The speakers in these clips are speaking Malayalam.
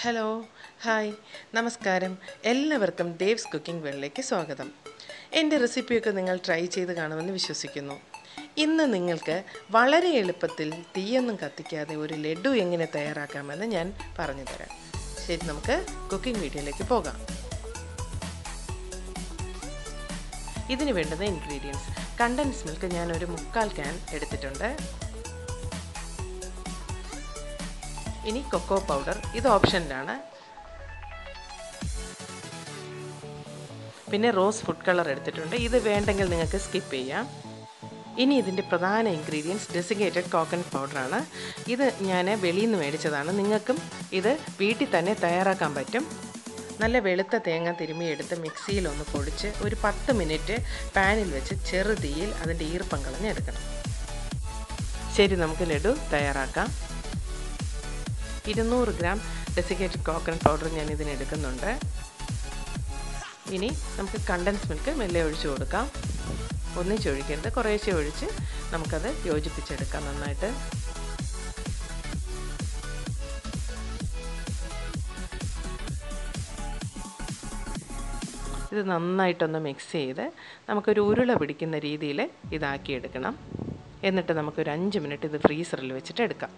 ഹലോ ഹായ് നമസ്കാരം എല്ലാവർക്കും ദേവ്സ് കുക്കിംഗ് വേളിലേക്ക് സ്വാഗതം എൻ്റെ റെസിപ്പിയൊക്കെ നിങ്ങൾ ട്രൈ ചെയ്ത് കാണുമെന്ന് വിശ്വസിക്കുന്നു ഇന്ന് നിങ്ങൾക്ക് വളരെ എളുപ്പത്തിൽ തീയൊന്നും കത്തിക്കാതെ ഒരു ലഡു എങ്ങനെ തയ്യാറാക്കാമെന്ന് ഞാൻ പറഞ്ഞു തരാം ശരി നമുക്ക് കുക്കിംഗ് വീഡിയോയിലേക്ക് പോകാം ഇതിന് വേണ്ടുന്ന ഇൻഗ്രീഡിയൻസ് കണ്ടൻസ് മിൽക്ക് ഞാൻ ഒരു മുക്കാൽ ക്യാൻ എടുത്തിട്ടുണ്ട് ഇനി കൊക്കോ പൗഡർ ഇത് ഓപ്ഷനിലാണ് പിന്നെ റോസ് ഫുഡ് കളർ എടുത്തിട്ടുണ്ട് ഇത് വേണ്ടെങ്കിൽ നിങ്ങൾക്ക് സ്കിപ്പ് ചെയ്യാം ഇനി ഇതിൻ്റെ പ്രധാന ഇൻഗ്രീഡിയൻസ് ഡെസിഗേറ്റഡ് കോക്കനട്ട് പൗഡറാണ് ഇത് ഞാൻ വെളിയിൽ നിന്ന് മേടിച്ചതാണ് നിങ്ങൾക്കും ഇത് വീട്ടിൽ തന്നെ തയ്യാറാക്കാൻ പറ്റും നല്ല വെളുത്ത തേങ്ങ തിരുമ്മിയെടുത്ത് മിക്സിയിൽ ഒന്ന് പൊടിച്ച് ഒരു പത്ത് മിനിറ്റ് പാനിൽ വെച്ച് ചെറുതീയിൽ അതിൻ്റെ ഈർപ്പം കളഞ്ഞെടുക്കണം ശരി നമുക്ക് ലഡു തയ്യാറാക്കാം ഇരുന്നൂറ് ഗ്രാം ഡെസിക്കേറ്റഡ് കോക്കനട്ട് പൗഡർ ഞാൻ ഇതിന് എടുക്കുന്നുണ്ട് ഇനി നമുക്ക് കണ്ടൻസ് മിൽക്ക് മെല്ലെ ഒഴിച്ച് കൊടുക്കാം ഒന്നിച്ച് ഒഴിക്കരുത് കുറേശ്ശെ ഒഴിച്ച് നമുക്കത് യോജിപ്പിച്ചെടുക്കാം നന്നായിട്ട് ഇത് നന്നായിട്ടൊന്ന് മിക്സ് ചെയ്ത് നമുക്കൊരു ഉരുള പിടിക്കുന്ന രീതിയിൽ ഇതാക്കിയെടുക്കണം എന്നിട്ട് നമുക്കൊരു അഞ്ച് മിനിറ്റ് ഇത് ഫ്രീസറിൽ വെച്ചിട്ട് എടുക്കാം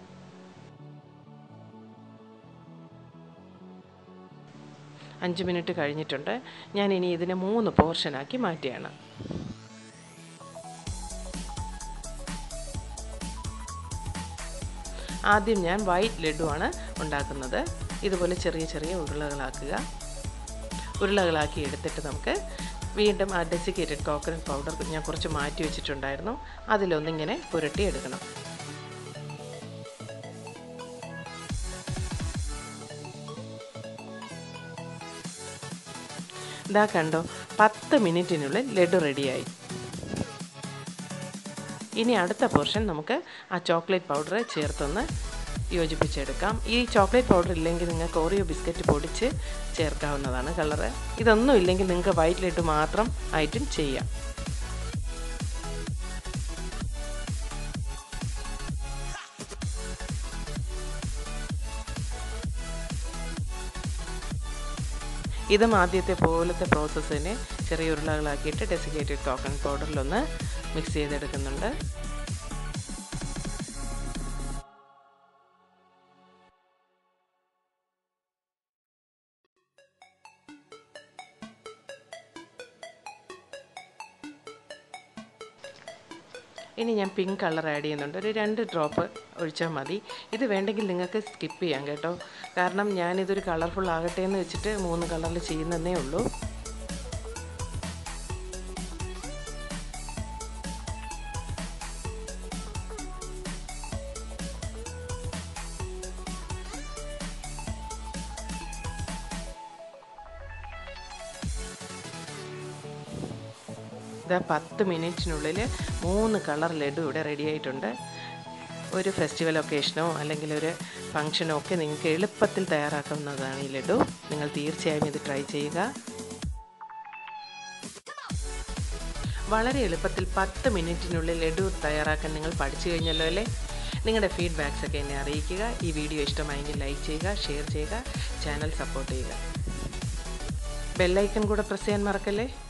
അഞ്ച് മിനിറ്റ് കഴിഞ്ഞിട്ടുണ്ട് ഞാൻ ഇനി ഇതിനെ മൂന്ന് പോർഷനാക്കി മാറ്റുകയാണ് ആദ്യം ഞാൻ വൈറ്റ് ലഡുവാണ് ഉണ്ടാക്കുന്നത് ഇതുപോലെ ചെറിയ ചെറിയ ഉരുളകളാക്കുക ഉരുളകളാക്കി എടുത്തിട്ട് നമുക്ക് വീണ്ടും ആ ഡെസിക്കേറ്റഡ് കോക്കനട്ട് പൗഡർ ഞാൻ കുറച്ച് മാറ്റി വെച്ചിട്ടുണ്ടായിരുന്നു അതിലൊന്നിങ്ങനെ പുരട്ടി എടുക്കണം ഇതാ കണ്ടോ പത്ത് മിനിറ്റിനുള്ളിൽ ലഡു റെഡിയായി ഇനി അടുത്ത പോർഷൻ നമുക്ക് ആ ചോക്ലേറ്റ് പൗഡർ ചേർത്തൊന്ന് യോജിപ്പിച്ചെടുക്കാം ഈ ചോക്ലേറ്റ് പൗഡർ ഇല്ലെങ്കിൽ നിങ്ങൾക്ക് ഓറിയോ ബിസ്ക്കറ്റ് പൊടിച്ച് ചേർക്കാവുന്നതാണ് കളറ് ഇതൊന്നും ഇല്ലെങ്കിൽ നിങ്ങൾക്ക് വൈറ്റ് ലഡു മാത്രം ആയിട്ടും ചെയ്യാം ഇതും ആദ്യത്തെ പോലത്തെ പ്രോസസ്സിനെ ചെറിയ ഉരുളകളാക്കിയിട്ട് ഡെസിക്കേറ്റഡ് കോക്കനട്ട് പൗഡറിലൊന്ന് മിക്സ് ചെയ്തെടുക്കുന്നുണ്ട് ഇനി ഞാൻ പിങ്ക് കളർ ആഡ് ചെയ്യുന്നുണ്ട് ഒരു രണ്ട് ഡ്രോപ്പ് ഒഴിച്ചാൽ മതി ഇത് വേണ്ടെങ്കിൽ നിങ്ങൾക്ക് സ്കിപ്പ് ചെയ്യാം കേട്ടോ കാരണം ഞാനിതൊരു കളർഫുൾ ആകട്ടെ എന്ന് വെച്ചിട്ട് മൂന്ന് കളറിൽ ചെയ്യുന്നതേ ഉള്ളൂ ഇതാ പത്ത് മിനിറ്റിനുള്ളിൽ മൂന്ന് കളർ ലഡു ഇവിടെ റെഡി ആയിട്ടുണ്ട് ഒരു ഫെസ്റ്റിവൽ ഒക്കേഷനോ അല്ലെങ്കിൽ ഒരു ഫങ്ഷനോ ഒക്കെ നിങ്ങൾക്ക് എളുപ്പത്തിൽ തയ്യാറാക്കാവുന്നതാണ് ഈ ലഡു നിങ്ങൾ തീർച്ചയായും ഇത് ട്രൈ ചെയ്യുക വളരെ എളുപ്പത്തിൽ പത്ത് മിനിറ്റിനുള്ളിൽ ലഡു തയ്യാറാക്കാൻ നിങ്ങൾ പഠിച്ചു കഴിഞ്ഞല്ലോ അല്ലേ നിങ്ങളുടെ ഫീഡ്ബാക്സ് ഒക്കെ എന്നെ അറിയിക്കുക ഈ വീഡിയോ ഇഷ്ടമായെങ്കിൽ ലൈക്ക് ചെയ്യുക ഷെയർ ചെയ്യുക ചാനൽ സപ്പോർട്ട് ചെയ്യുക ബെല്ലൈക്കൺ കൂടെ പ്രസ് ചെയ്യാൻ മറക്കല്ലേ